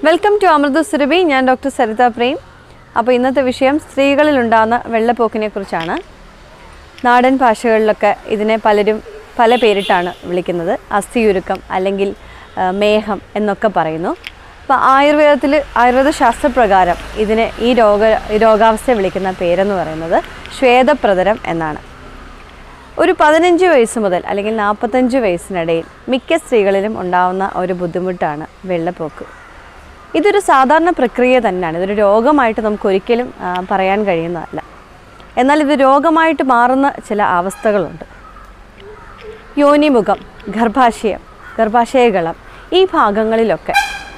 welcome to Amrita Surabhi ഞാൻ doctor Saritha Prem അപ്പോൾ ഇന്നത്തെ വിഷയം സ്ത്രീകളിലുണ്ടാകുന്ന വെള്ളപ്പോക്കിനെ കുറിച്ചാണ് നാടൻ ഭാഷകളിലൊക്കെ ഇതിനെ പലരും പല പേരിട്ടാണ് വിളിക്കുന്നത് അസ്ഥിയുരുക്കം അല്ലെങ്കിൽ ആ, മേഹം എന്നൊക്കെ പറയുന്നു അപ്പോൾ ആയുർവേദത്തിൽ ആയുർവേദ ശാസ്ത്രപ്രകാരം ഇതിനെ ഈ രോഗ ഈ രോഗാവസ്ഥയെ വിളിക്കുന്ന പേരെന്ന് പറയുന്നത് ശ്വേതപ്രതരം എന്നാണ് ഒരു പതിനഞ്ച് വയസ്സ് മുതൽ അല്ലെങ്കിൽ നാൽപ്പത്തഞ്ച് വയസ്സിനിടയിൽ മിക്ക സ്ത്രീകളിലും ഉണ്ടാവുന്ന ഒരു ബുദ്ധിമുട്ടാണ് വെള്ളപ്പോക്ക് ഇതൊരു സാധാരണ പ്രക്രിയ തന്നെയാണ് ഇതൊരു രോഗമായിട്ട് നമുക്ക് ഒരിക്കലും ആ, പറയാൻ കഴിയുന്നതല്ല എന്നാൽ ഇത് രോഗമായിട്ട് മാറുന്ന ചില അവസ്ഥകളുണ്ട് യോനിമുഖം ഗർഭാശയം ഗർഭാശയകളം ഈ ഭാഗങ്ങളിലൊക്കെ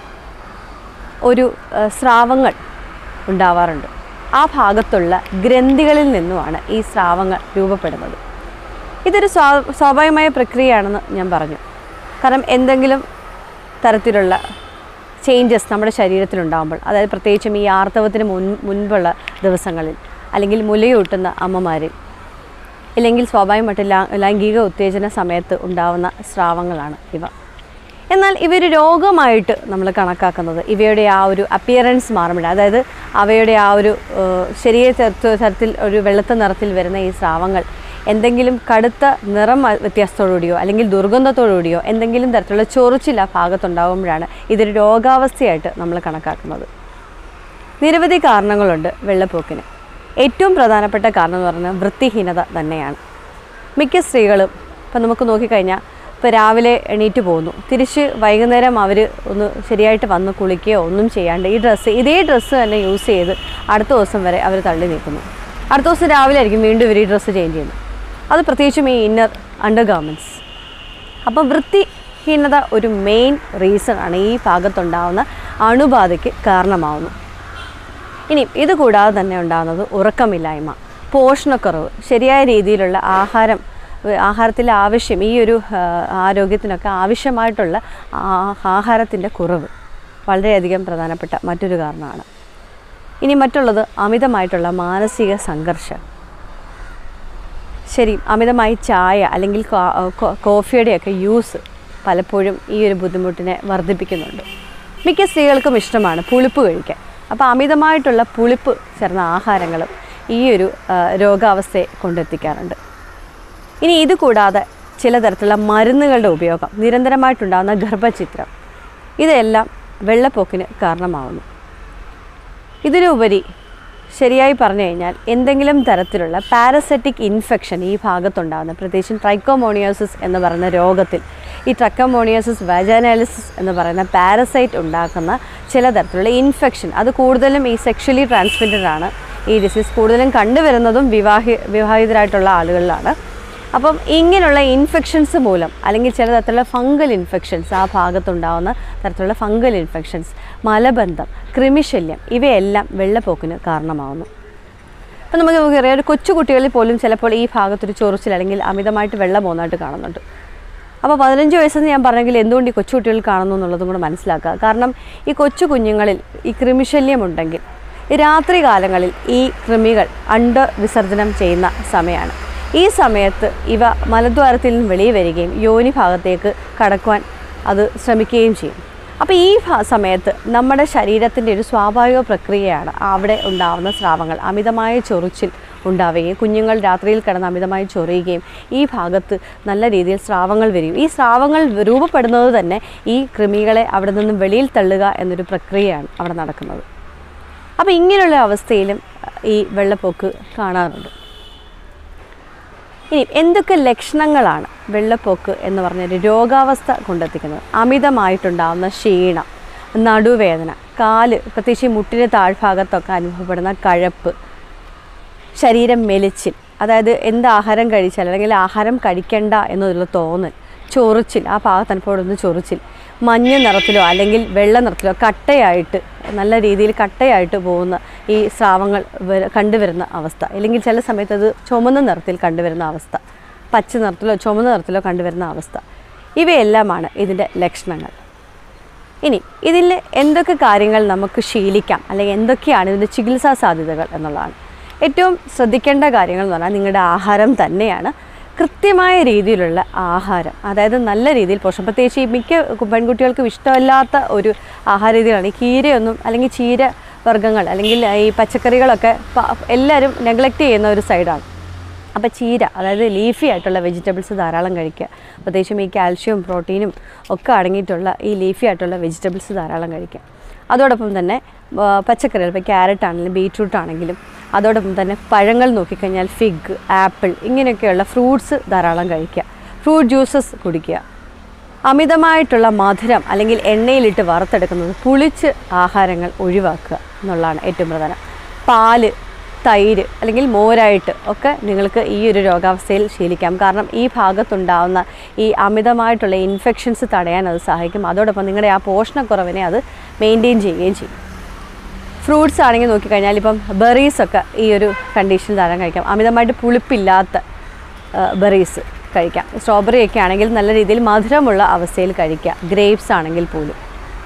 ഒരു ആ, സ്രാവങ്ങൾ ഉണ്ടാവാറുണ്ട് ആ ഭാഗത്തുള്ള ഗ്രന്ഥികളിൽ നിന്നുമാണ് ഈ സ്രാവങ്ങൾ രൂപപ്പെടുന്നത് ഇതൊരു സ്വാ സ്വാഭാവികമായ പ്രക്രിയയാണെന്ന് ഞാൻ പറഞ്ഞു കാരണം എന്തെങ്കിലും തരത്തിലുള്ള ചേഞ്ചസ് നമ്മുടെ ശരീരത്തിലുണ്ടാകുമ്പോൾ അതായത് പ്രത്യേകിച്ചും ഈ ആർത്തവത്തിന് മുൻ മുൻപുള്ള ദിവസങ്ങളിൽ അല്ലെങ്കിൽ മുലയൂട്ടുന്ന അമ്മമാരിൽ ഇല്ലെങ്കിൽ സ്വാഭാവികമായിട്ട് ലാ- ലൈംഗിക ഉത്തേജന സമയത്ത് ഉണ്ടാവുന്ന സ്രാവങ്ങളാണ് ഇവ എന്നാൽ ഇവർ രോഗമായിട്ട് നമ്മൾ കണക്കാക്കുന്നത് ഇവയുടെ ആ ഒരു അപ്പിയറൻസ് മാറുമ്പോൾ അതായത് അവയുടെ ആ ഒരു ഏഹ്, ശരീര തരത്ത് തരത്തിൽ ഒരു വെളുത്ത നിറത്തിൽ വരുന്ന ഈ സ്രാവങ്ങൾ എന്തെങ്കിലും കടുത്ത നിറം വ- വ്യത്യാസത്തോടുകൂടിയോ അല്ലെങ്കിൽ ദുർഗന്ധത്തോടുകൂടിയോ എന്തെങ്കിലും തരത്തിലുള്ള ചൊറിച്ചിൽ ആ ഭാഗത്തുണ്ടാകുമ്പോഴാണ് ഇതൊരു രോഗാവസ്ഥയായിട്ട് നമ്മൾ കണക്കാക്കുന്നത് നിരവധി കാരണങ്ങളുണ്ട് വെള്ളപ്പോക്കിന് ഏറ്റവും പ്രധാനപ്പെട്ട കാരണം എന്ന് പറയുന്നത് വൃത്തിഹീനത തന്നെയാണ് മിക്ക സ്ത്രീകളും ഇപ്പം നമുക്ക് നോക്കിക്കഴിഞ്ഞാൽ ഇപ്പോൾ രാവിലെ എണീറ്റ് പോകുന്നു തിരിച്ച് വൈകുന്നേരം അവർ ഒന്ന് ശരിയായിട്ട് വന്ന് കുളിക്കുകയോ ഒന്നും ചെയ്യാണ്ട് ഈ ഡ്രസ്സ് ഇതേ ഡ്രസ്സ് തന്നെ യൂസ് ചെയ്ത് അടുത്ത ദിവസം വരെ അവർ തള്ളി നീക്കുന്നു അടുത്ത ദിവസം രാവിലെ ആയിരിക്കും വീണ്ടും ഇവർ ഈ ഡ്രസ്സ് ചേഞ്ച് ചെയ്യുന്നത് അത് പ്രത്യേകിച്ചും ഈ ഇന്നർ അണ്ടർ ഗാർമെൻറ്റ്സ് അപ്പോൾ വൃത്തിഹീനത ഒരു മെയിൻ റീസൺ ആണ് ഈ ഭാഗത്തുണ്ടാവുന്ന അണുബാധയ്ക്ക് കാരണമാവുന്നു ഇനി ഇത് കൂടാതെ തന്നെ ഉണ്ടാകുന്നത് ഉറക്കമില്ലായ്മ പോഷണക്കുറവ് ശരിയായ രീതിയിലുള്ള ആഹാരം ഏഹ് ആഹാരത്തിലെ ആവശ്യം ഈ ഒരു ആ, ആരോഗ്യത്തിനൊക്കെ ആവശ്യമായിട്ടുള്ള ആ- ആഹാരത്തിൻ്റെ കുറവ് വളരെയധികം പ്രധാനപ്പെട്ട മറ്റൊരു കാരണമാണ് ഇനി മറ്റുള്ളത് അമിതമായിട്ടുള്ള മാനസിക സംഘർഷം ശരി അമിതമായി ചായ അല്ലെങ്കിൽ കാ- കോ- കോഫിയുടെയൊക്കെ യൂസ് പലപ്പോഴും ഈ ഒരു ബുദ്ധിമുട്ടിനെ വർദ്ധിപ്പിക്കുന്നുണ്ട് മിക്ക സ്ത്രീകൾക്കും ഇഷ്ടമാണ് പുളിപ്പ് കഴിക്കാൻ അപ്പോൾ അമിതമായിട്ടുള്ള പുളിപ്പ് ചേർന്ന ആഹാരങ്ങളും ഈ ഒരു ആ, രോഗാവസ്ഥയെ കൊണ്ടെത്തിക്കാറുണ്ട് ഇനി ഇത് കൂടാതെ ചില തരത്തിലുള്ള മരുന്നുകളുടെ ഉപയോഗം നിരന്തരമായിട്ടുണ്ടാകുന്ന ഗർഭചിത്രം ഇതെല്ലാം വെള്ളപ്പൊക്കിന് കാരണമാവുന്നു ഇതിനുപരി ശരിയായി പറഞ്ഞു കഴിഞ്ഞാൽ എന്തെങ്കിലും തരത്തിലുള്ള പാരസെറ്റിക് ഇൻഫെക്ഷൻ ഈ ഭാഗത്തുണ്ടാകുന്ന പ്രത്യേകിച്ചും ട്രൈക്കോമോണിയോസിസ് എന്ന് പറയുന്ന രോഗത്തിൽ ഈ ട്രക്കോമോണിയോസിസ് വാജാനാലിസിസ് എന്ന് പറയുന്ന പാരസൈറ്റ് ഉണ്ടാക്കുന്ന ചില തരത്തിലുള്ള ഇൻഫെക്ഷൻ അത് കൂടുതലും ഈ സെക്ഷലി ട്രാൻസ്മിറ്റഡ് ആണ് ഈ ഡിസീസ് കൂടുതലും കണ്ടുവരുന്നതും വിവാഹി വിവാഹിതരായിട്ടുള്ള ആളുകളിലാണ് അപ്പം ഇങ്ങനെയുള്ള ഇൻഫെക്ഷൻസ് മൂലം അല്ലെങ്കിൽ ചില തരത്തിലുള്ള ഫംഗൽ ഇൻഫെക്ഷൻസ് ആ ഭാഗത്തുണ്ടാകുന്ന തരത്തിലുള്ള ഫംഗൽ ഇൻഫെക്ഷൻസ് മലബന്ധം കൃമിശല്യം ഇവയെല്ലാം വെള്ളപ്പോക്കിന് കാരണമാവുന്നു അപ്പം നമുക്ക് നമുക്കറിയാം ഒരു കൊച്ചു കുട്ടികളിൽ പോലും ചിലപ്പോൾ ഈ ഭാഗത്തൊരു ചൊറിച്ചിൽ അല്ലെങ്കിൽ അമിതമായിട്ട് വെള്ളം പോകുന്നതായിട്ട് കാണുന്നുണ്ട് അപ്പോൾ പതിനഞ്ച് വയസ്സെന്ന് ഞാൻ പറഞ്ഞെങ്കിൽ എന്തുകൊണ്ട് ഈ കൊച്ചു കുട്ടികൾ കാണുന്നു എന്നുള്ളതും കൂടെ മനസ്സിലാക്കുക കാരണം ഈ കൊച്ചു കുഞ്ഞുങ്ങളിൽ ഈ കൃമിശല്യം ഉണ്ടെങ്കിൽ ഈ രാത്രി കാലങ്ങളിൽ ഈ കൃമികൾ അണ്ട വിസർജനം ചെയ്യുന്ന സമയമാണ് ഈ സമയത്ത് ഇവ മലദ്വാരത്തിൽ നിന്ന് വെളിയിൽ വരികയും യോനി ഭാഗത്തേക്ക് കടക്കുവാൻ അത് ശ്രമിക്കുകയും ചെയ്യും അപ്പോൾ ഈ ഭ- സമയത്ത് നമ്മുടെ ശരീരത്തിൻ്റെ ഒരു സ്വാഭാവിക പ്രക്രിയയാണ് അവിടെ ഉണ്ടാവുന്ന സ്രാവങ്ങൾ അമിതമായ ചൊറിച്ചിൽ ഉണ്ടാവുകയും കുഞ്ഞുങ്ങൾ രാത്രിയിൽ കിടന്ന് അമിതമായി ചൊറിയുകയും ഈ ഭാഗത്ത് നല്ല രീതിയിൽ സ്രാവങ്ങൾ വരികയും ഈ സ്രാവങ്ങൾ രൂപപ്പെടുന്നത് തന്നെ ഈ കൃമികളെ അവിടെ നിന്നും വെളിയിൽ തള്ളുക എന്നൊരു പ്രക്രിയയാണ് അവിടെ നടക്കുന്നത് അപ്പോൾ ഇങ്ങനെയുള്ള അവസ്ഥയിലും ഈ വെള്ളപ്പൊക്ക് കാണാറുണ്ട് ഇനി എന്തൊക്കെ ലക്ഷണങ്ങളാണ് വെള്ളപ്പൊക്ക് എന്ന് പറഞ്ഞൊരു രോഗാവസ്ഥ കൊണ്ടെത്തിക്കുന്നത് അമിതമായിട്ടുണ്ടാകുന്ന ക്ഷീണം നടുവേദന കാല് പ്രത്യേകിച്ച് ഈ മുട്ടിന് താഴ്ഭാഗത്തൊക്കെ അനുഭവപ്പെടുന്ന കഴപ്പ് ശരീരം മെലിച്ചിൽ അതായത് എന്ത് ആഹാരം കഴിച്ചാൽ അല്ലെങ്കിൽ ആഹാരം കഴിക്കണ്ട എന്നുള്ള തോന്നൽ ചൊറിച്ചിൽ ആ ഭാഗത്ത് അനുഭവപ്പെടുന്ന ചൊറിച്ചിൽ മഞ്ഞ നിറത്തിലോ അല്ലെങ്കിൽ വെള്ള നിറത്തിലോ കട്ടയായിട്ട് നല്ല രീതിയിൽ കട്ടയായിട്ട് പോകുന്ന ഈ സ്രാവങ്ങൾ വര- കണ്ടുവരുന്ന അവസ്ഥ അല്ലെങ്കിൽ ചില സമയത്ത് അത് ചുമന്ന നിറത്തിൽ കണ്ടുവരുന്ന അവസ്ഥ പച്ച നിറത്തിലോ ചുമന്ന നിറത്തിലോ കണ്ടുവരുന്ന അവസ്ഥ ഇവയെല്ലാമാണ് ഇതിൻ്റെ ലക്ഷണങ്ങൾ ഇനി ഇതിൽ എന്തൊക്കെ കാര്യങ്ങൾ നമുക്ക് ശീലിക്കാം അല്ലെങ്കിൽ എന്തൊക്കെയാണ് ഇതിൻ്റെ ചികിത്സാ സാധ്യതകൾ എന്നുള്ളതാണ് ഏറ്റവും ശ്രദ്ധിക്കേണ്ട കാര്യങ്ങൾ എന്ന് പറഞ്ഞാൽ നിങ്ങളുടെ ആഹാരം തന്നെയാണ് കൃത്യമായ രീതിയിലുള്ള ആഹാരം അതായത് നല്ല രീതിയിൽ പോഷണം പ്രത്യേകിച്ച് ഈ മിക്ക കു- പെൺകുട്ടികൾക്കും ഇഷ്ടമല്ലാത്ത ഒരു ആഹാര രീതികളാണ് ഈ കീരയൊന്നും അല്ലെങ്കിൽ ചീര വർഗ്ഗങ്ങൾ അല്ലെങ്കിൽ ഈ പച്ചക്കറികളൊക്കെ പ- എല്ലാവരും നെഗ്ലക്റ്റ് ചെയ്യുന്ന ഒരു സൈഡാണ് അപ്പോൾ ചീര അതായത് ലീഫി ആയിട്ടുള്ള വെജിറ്റബിൾസ് ധാരാളം കഴിക്കുക പ്രത്യേകിച്ചും ഈ കാൽഷ്യവും പ്രോട്ടീനും ഒക്കെ അടങ്ങിയിട്ടുള്ള ഈ ലീഫി ആയിട്ടുള്ള വെജിറ്റബിൾസ് ധാരാളം കഴിക്കുക അതോടൊപ്പം തന്നെ ആ, പച്ചക്കറികൾ ഇപ്പോൾ ക്യാരറ്റ് ആണെങ്കിലും ബീട്രൂട്ട് ആണെങ്കിലും അതോടൊപ്പം തന്നെ പഴങ്ങൾ നോക്കിക്കഴിഞ്ഞാൽ ഫിഗ് ആപ്പിൾ ഇങ്ങനെയൊക്കെയുള്ള ഫ്രൂട്ട്സ് ധാരാളം കഴിക്കുക ഫ്രൂട്ട് ജ്യൂസസ് കുടിക്കുക അമിതമായിട്ടുള്ള മധുരം അല്ലെങ്കിൽ എണ്ണയിലിട്ട് വറുത്തെടുക്കുന്നത് പുളിച്ച് ആഹാരങ്ങൾ ഒഴിവാക്കുക എന്നുള്ളതാണ് ഏറ്റവും പ്രധാനം പാല് തൈര് അല്ലെങ്കിൽ മോരായിട്ട് ഒക്കെ നിങ്ങൾക്ക് ഈ ഒരു രോഗാവസ്ഥയിൽ ശീലിക്കാം കാരണം ഈ ഭാഗത്തുണ്ടാവുന്ന ഈ അമിതമായിട്ടുള്ള ഇൻഫെക്ഷൻസ് തടയാൻ അത് സഹായിക്കും അതോടൊപ്പം നിങ്ങളുടെ ആ പോഷണക്കുറവിനെ അത് മെയിൻറ്റെയിൻ ചെയ്യുകയും ചെയ്യും ഫ്രൂട്ട്സ് ആണെങ്കിൽ നോക്കിക്കഴിഞ്ഞാൽ ഇപ്പം ബെറീസ് ഒക്കെ ഈ ഒരു കണ്ടീഷനിൽ ധാരാളം കഴിക്കാം അമിതമായിട്ട് പുളിപ്പില്ലാത്ത ബെറീസ് കഴിക്കാം സ്ട്രോബെറി ഒക്കെ ആണെങ്കിൽ നല്ല രീതിയിൽ മധുരമുള്ള അവസ്ഥയിൽ കഴിക്കാം ഗ്രേപ്സ് ആണെങ്കിൽ പോലും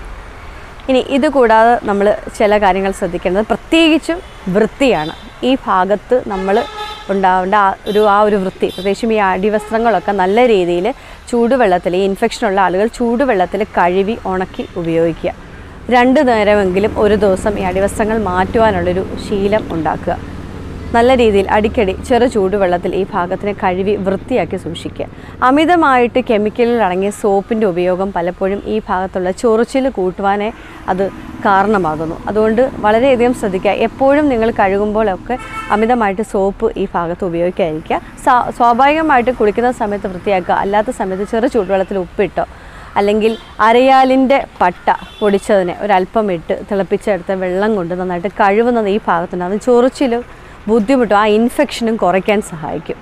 ഇനി ഇത് കൂടാതെ നമ്മൾ ചില കാര്യങ്ങൾ ശ്രദ്ധിക്കേണ്ടത് പ്രത്യേകിച്ചും വൃത്തിയാണ് ഈ ഭാഗത്ത് നമ്മൾ ഉണ്ടാവേണ്ട ആ ഒരു ആ ഒരു വൃത്തി പ്രത്യേകിച്ചും ഈ അടിവസ്ത്രങ്ങളൊക്കെ നല്ല രീതിയിൽ ചൂടുവെള്ളത്തിൽ ഈ ഇൻഫെക്ഷനുള്ള ആളുകൾ ചൂടുവെള്ളത്തിൽ കഴുകി ഉണക്കി ഉപയോഗിക്കുക രണ്ട് നേരമെങ്കിലും ഒരു ദിവസം ഈ അടിവസ്ത്രങ്ങൾ മാറ്റുവാനുള്ളൊരു ശീലം ഉണ്ടാക്കുക നല്ല രീതിയിൽ അടിക്കടി ചെറു ചൂടുവെള്ളത്തിൽ ഈ ഭാഗത്തിനെ കഴുകി വൃത്തിയാക്കി സൂക്ഷിക്കുക അമിതമായിട്ട് കെമിക്കലിൽ അടങ്ങിയ സോപ്പിൻ്റെ ഉപയോഗം പലപ്പോഴും ഈ ഭാഗത്തുള്ള ചൊറിച്ചിൽ കൂട്ടുവാനേ അത് കാരണമാകുന്നു അതുകൊണ്ട് വളരെയധികം ശ്രദ്ധിക്കുക എപ്പോഴും നിങ്ങൾ കഴുകുമ്പോഴൊക്കെ അമിതമായിട്ട് സോപ്പ് ഈ ഭാഗത്ത് ഉപയോഗിക്കാതിരിക്കുക സാ- സ്വാഭാവികമായിട്ട് കുളിക്കുന്ന സമയത്ത് വൃത്തിയാക്കുക അല്ലാത്ത സമയത്ത് ചെറു ചൂടുവെള്ളത്തിൽ ഉപ്പിട്ടോ അല്ലെങ്കിൽ അരയാലിൻ്റെ പട്ട പൊടിച്ചതിനെ ഒരല്പം ഇട്ട് തിളപ്പിച്ചെടുത്ത വെള്ളം കൊണ്ട് നന്നായിട്ട് കഴുകുന്നത് ഈ ഭാഗത്തുണ്ട് അത് ചൊറിച്ചിലും ബുദ്ധിമുട്ടും ആ ഇൻഫെക്ഷനും കുറയ്ക്കാൻ സഹായിക്കും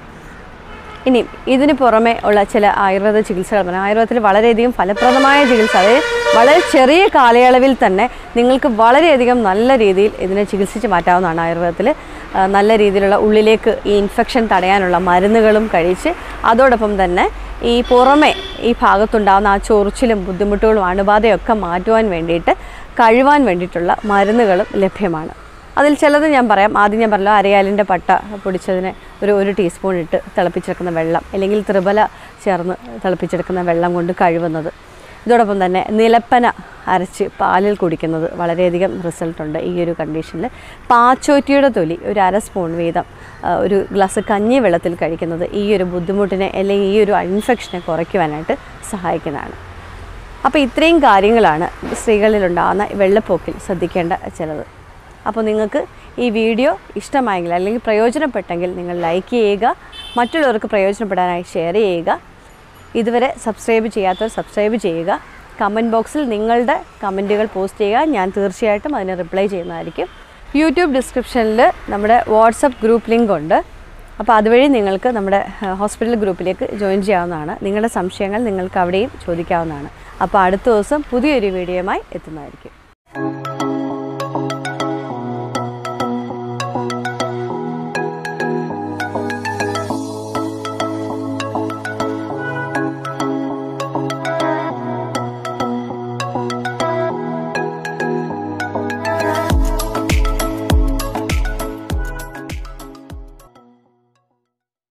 ഇനി ഇതിന് പുറമെ ഉള്ള ചില ആയുർവേദ ചികിത്സകൾ പറഞ്ഞാൽ ആയുർവേദത്തിൽ വളരെയധികം ഫലപ്രദമായ ചികിത്സ അതായത് വളരെ ചെറിയ കാലയളവിൽ തന്നെ നിങ്ങൾക്ക് വളരെയധികം നല്ല രീതിയിൽ ഇതിനെ ചികിത്സിച്ച് മാറ്റാവുന്നതാണ് ആയുർവേദത്തിൽ ആ, നല്ല രീതിയിലുള്ള ഉള്ളിലേക്ക് ഈ ഇൻഫെക്ഷൻ തടയാനുള്ള മരുന്നുകളും കഴിച്ച് അതോടൊപ്പം തന്നെ ഈ പുറമെ ഈ ഭാഗത്തുണ്ടാകുന്ന ആ ചൊറിച്ചിലും ബുദ്ധിമുട്ടുകളും അണുബാധയൊക്കെ മാറ്റുവാൻ വേണ്ടിയിട്ട് കഴിവാൻ വേണ്ടിയിട്ടുള്ള മരുന്നുകളും ലഭ്യമാണ് അതിൽ ചിലത് ഞാൻ പറയാം ആദ്യം ഞാൻ പറഞ്ഞല്ലോ അരയാലിൻ്റെ പട്ട പൊടിച്ചതിനെ ഒരു ഒരു ടീസ്പൂൺ ഇട്ട് തിളപ്പിച്ചെടുക്കുന്ന വെള്ളം അല്ലെങ്കിൽ ത്രിബല ചേർന്ന് തിളപ്പിച്ചെടുക്കുന്ന വെള്ളം കൊണ്ട് കഴുകുന്നത് ഇതോടൊപ്പം തന്നെ നിലപ്പന അരച്ച് പാലിൽ കുടിക്കുന്നത് വളരെയധികം റിസൾട്ടുണ്ട് ഈ ഒരു കണ്ടീഷനിൽ പാച്ചോറ്റിയുടെ തൊലി ഒരു അര സ്പൂൺ വീതം ആ, ഒരു ഗ്ലാസ് കഞ്ഞി വെള്ളത്തിൽ കഴിക്കുന്നത് ഈ ഒരു ബുദ്ധിമുട്ടിനെ അല്ലെങ്കിൽ ഈ ഒരു ഇൻഫെക്ഷനെ കുറയ്ക്കുവാനായിട്ട് സഹായിക്കുന്നതാണ് അപ്പോൾ ഇത്രയും കാര്യങ്ങളാണ് സ്ത്രീകളിലുണ്ടാകുന്ന വെള്ളപ്പൊക്കിൽ ശ്രദ്ധിക്കേണ്ട ചിലത് അപ്പോൾ നിങ്ങൾക്ക് ഈ വീഡിയോ ഇഷ്ടമായെങ്കിൽ അല്ലെങ്കിൽ പ്രയോജനപ്പെട്ടെങ്കിൽ നിങ്ങൾ ലൈക്ക് ചെയ്യുക മറ്റുള്ളവർക്ക് പ്രയോജനപ്പെടാനായി ഷെയർ ചെയ്യുക ഇതുവരെ സബ്സ്ക്രൈബ് ചെയ്യാത്തവർ സബ്സ്ക്രൈബ് ചെയ്യുക കമൻറ്റ് ബോക്സിൽ നിങ്ങളുടെ കമൻറ്റുകൾ പോസ്റ്റ് ചെയ്യുക ഞാൻ തീർച്ചയായിട്ടും അതിന് റിപ്ലൈ ചെയ്യുന്നതായിരിക്കും യൂട്യൂബ് ഡിസ്ക്രിപ്ഷനിൽ നമ്മുടെ വാട്സപ്പ് ഗ്രൂപ്പ് ലിങ്ക് ഉണ്ട് അപ്പോൾ അതുവഴി നിങ്ങൾക്ക് നമ്മുടെ ഏഹ്, ഹോസ്പിറ്റൽ ഗ്രൂപ്പിലേക്ക് ജോയിൻ ചെയ്യാവുന്നതാണ് നിങ്ങളുടെ സംശയങ്ങൾ നിങ്ങൾക്ക് അവിടെയും ചോദിക്കാവുന്നതാണ് അപ്പോൾ അടുത്ത ദിവസം പുതിയൊരു വീഡിയോയുമായി എത്തുന്നതായിരിക്കും